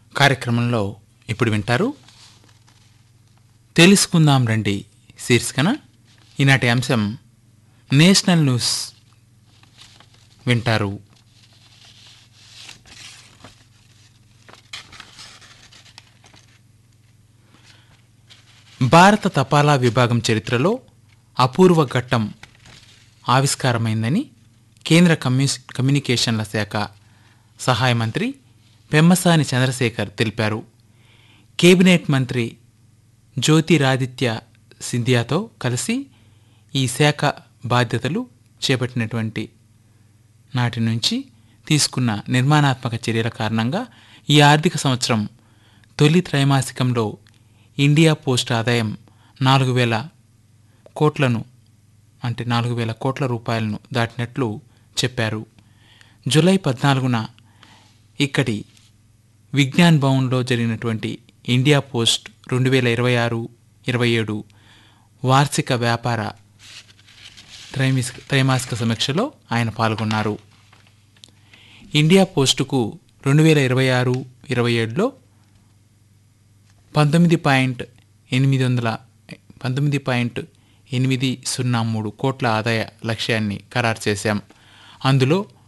కార్యక్రమంలో ఇప్పుడు వింటారు తెలుసుకుందాం రండి శీర్షికన ఈనాటి అంశం నేషనల్ న్యూస్ వింటారు భారత తపాలా విభాగం చరిత్రలో అపూర్వ ఘట్టం ఆవిష్కారమైందని కేంద్ర కమ్యూస్ కమ్యూనికేషన్ల శాఖ సహాయ మంత్రి పెమ్మసాని చంద్రశేఖర్ తెలిపారు కేబినెట్ మంత్రి జ్యోతిరాదిత్య సింధియాతో కలిసి ఈ శాఖ బాధ్యతలు చేపట్టినటువంటి నాటి నుంచి తీసుకున్న నిర్మాణాత్మక చర్యల కారణంగా ఈ ఆర్థిక సంవత్సరం తొలి త్రైమాసికంలో ఇండియా పోస్ట్ ఆదాయం నాలుగు వేల కోట్లను అంటే నాలుగు వేల కోట్ల రూపాయలను దాటినట్లు చెప్పారు జూలై పద్నాలుగున ఇక్కడి విజ్ఞాన్ భవన్లో జరిగినటువంటి ఇండియా పోస్ట్ రెండు వేల ఇరవై ఆరు ఇరవై ఏడు వార్షిక వ్యాపార త్రైమిస్ త్రైమాసిక సమీక్షలో ఆయన పాల్గొన్నారు ఇండియా పోస్టుకు రెండు వేల ఇరవై ఆరు ఇరవై ఏడులో పంతొమ్మిది పాయింట్ ఎనిమిది వందల పంతొమ్మిది పాయింట్ ఎనిమిది సున్నా మూడు కోట్ల ఆదాయ లక్ష్యాన్ని ఖరారు చేశాం అందులో